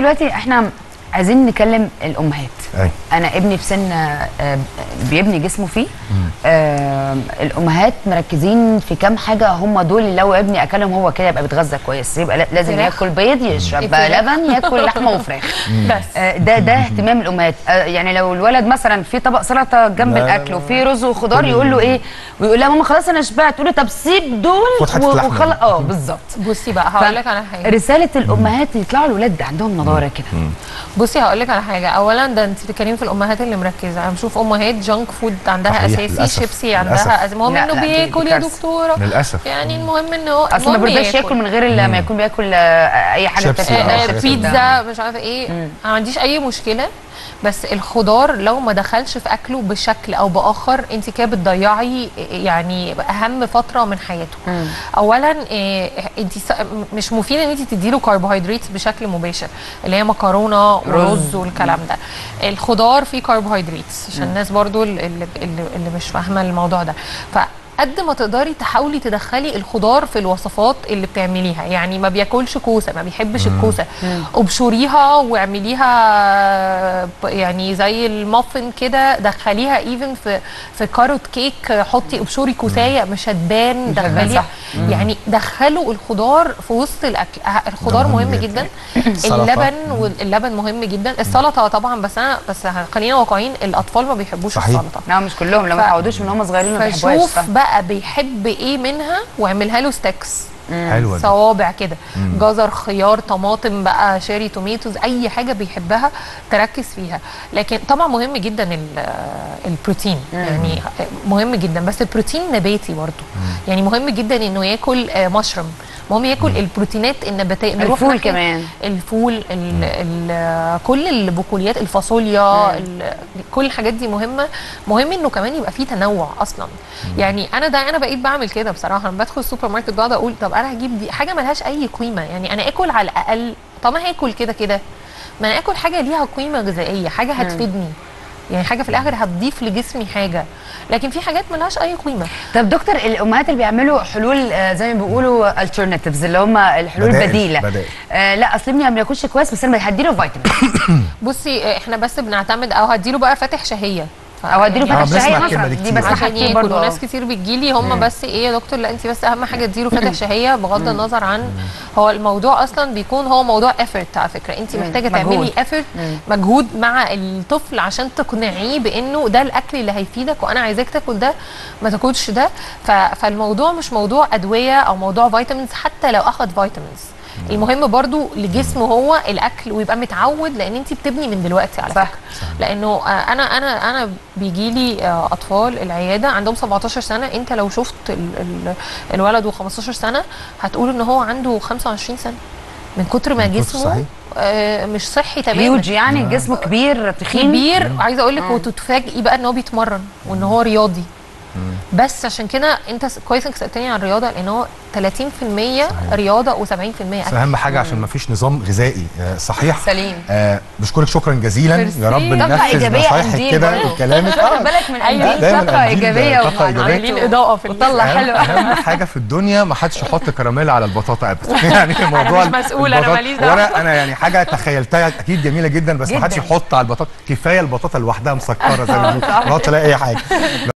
دلوقتي احنا عايزين نكلم الامهات أي. انا ابني في سن آه، بيبني جسمه فيه آه، الامهات مركزين في كام حاجه هم دول اللي لو ابني اكلهم هو كده يبقى بيتغذى كويس يبقى لا- لازم فراخ. ياكل بيض يشرب الفراخ. لبن ياكل لحمه وفراخ بس آه، ده ده اهتمام الامهات آه، يعني لو الولد مثلا في طبق سلطه جنب لا، لا، الاكل لا. وفي رز وخضار كل يقول له ايه ويقول لها ماما خلاص انا شبعت تقول له طب سيب دول خد حتة و- لحمة. وخلاص اه بالظبط بصي بقى هقول لك على حاجه رساله الامهات يطلعوا الولاد عندهم نضاره كده بصي هقول لك على حاجه اولا ده انت بتتكلمي في الامهات اللي مركزه انا بشوف امهات جانك فود عندها صحيح، اساسي للأسف. شيبسي عندها للأسف. أز- المهم لا، انه لا، دي- دي بياكل يا كارثة. دكتوره للاسف يعني المهم انه اصلا ما المهم بيرضاش ياكل من غير الا لما يكون بياكل آه، اي حاجه شيبسي، بتاكل آه، آه، حاجات بيتزا مش عارفه ايه انا ما عنديش اي مشكله بس الخضار لو ما دخلش في اكله بشكل او باخر انت كده بتضيعي يعني اهم فتره من حياته اولا إيه انت مش مفيد ان انت تديله كربوهيدرات بشكل مباشر اللي هي مكرونه ورز والكلام ده الخضار فيه كربوهيدرات عشان الناس برضو اللي, اللي, اللي مش فاهمه الموضوع ده ف قد ما تقدري تحاولي تدخلي الخضار في الوصفات اللي بتعمليها يعني ما بياكلش كوسه ما بيحبش الكوسه ابشريها واعمليها ب- يعني زي المافن كده دخليها ايفن في في كاروت كيك حطي ابشري كوسايه مش هتبان مش هتبان، دخليها صح. يعني دخلوا الخضار في وسط الاكل أه، الخضار ده مهم مهم جدا. جدا السلطة. اللبن واللبن مهم جدا السلطه طبعا بس انا بس خلينا واقعيين الاطفال ما بيحبوش صحيح. السلطه لا مش كلهم لو ما ف- اتعودوش من هم صغيرين ما بيحبوهاش فشوف صح. بقى بيحب ايه منها واعملها له ستيكس حلوه دي صوابع كده جزر خيار طماطم بقى شيري توميتوز اي حاجه بيحبها تركز فيها لكن طبعا مهم جدا ال- البروتين يعني مهم جدا بس البروتين نباتي برضه يعني مهم جدا انه ياكل آه، مشروم مهم ياكل البروتينات النباتيه نروح الفول ناحية كمان. الفول ال ال كل البقوليات الفاصوليا ال- كل الحاجات دي مهمه مهم انه كمان يبقى فيه تنوع اصلا يعني انا ده انا بقيت بعمل كده بصراحه لما بدخل السوبر ماركت بقعد اقول طب انا هجيب دي حاجه ملهاش اي قيمه يعني انا اكل على الاقل طب ما هاكل كده كده ما انا اكل حاجه ليها قيمه غذائيه حاجه هتفيدني يعني حاجه في الاخر هتضيف لجسمي حاجه لكن في حاجات ملهاش اي قيمه طب دكتور الامهات اللي بيعملوا حلول آه، زي ما بيقولوا alternatives اللي هم الحلول بدائل، البديله بدائل. آه لا اصل ابني ما بياكلش كويس بس انا هديله فيتامين بصي احنا بس بنعتمد او هديله بقى فاتح شهيه ف- او هديله يعني آه، فتح بنسمع شهيه الكلمة مثلا دي دي كتير. بس عشان حاجتين ياكل برضه وناس كتير بتجيلي هم بس ايه يا دكتور لا انت بس اهم حاجه تديله فتح شهيه بغض النظر عن هو الموضوع اصلا بيكون هو موضوع افورت على فكره انت محتاجه مجهود. تعملي افورت مجهود مع الطفل عشان تقنعيه بانه ده الاكل اللي هيفيدك وانا عايزاك تاكل ده ما تاكلش ده ف... فالموضوع مش موضوع ادويه او موضوع فيتامينز حتى لو اخد فيتامينز المهم برضو لجسمه هو الاكل ويبقى متعود لان انت بتبني من دلوقتي على صح. فكره لانه آه، انا انا انا بيجي لي اطفال العياده عندهم 17 سنه انت لو شفت ال ال الولد و15 سنه هتقول ان هو عنده 25 سنه من كتر ما من كتر جسمه صحيح. آه، مش صحي تماما هيوج يعني جسمه كبير تخين كبير عايزه اقول لك وتتفاجئي بقى ان هو بيتمرن وان هو رياضي بس عشان كده انت س- كويس انك سالتني عن الرياضه لان هو 30% رياضه و70% بس اكل اهم حاجه عشان ما فيش نظام غذائي آه، صحيح سليم. آه بشكرك شكرا جزيلا ميرسي. يا رب طاقة ننفذ إيجابية نصايحك قنديل كده برضه. وكلامك خد بالك من أيوة. قنديل دايماً طاقه قنديل ايجابيه طاقة إيجابية. عاملين اضاءه في وطلع أهم- حلو اهم حاجه في الدنيا ما حدش يحط كراميل على البطاطا ابدا يعني موضوع مش مسؤولة، أنا البطاطا- ماليش دعوة. وانا انا يعني حاجه تخيلتها اكيد جميله جدا بس ما حدش جداً. يحط على البطاطا كفايه البطاطا لوحدها مسكره زي ما آه، بيقولوا صح. ما تلاقي اي حاجه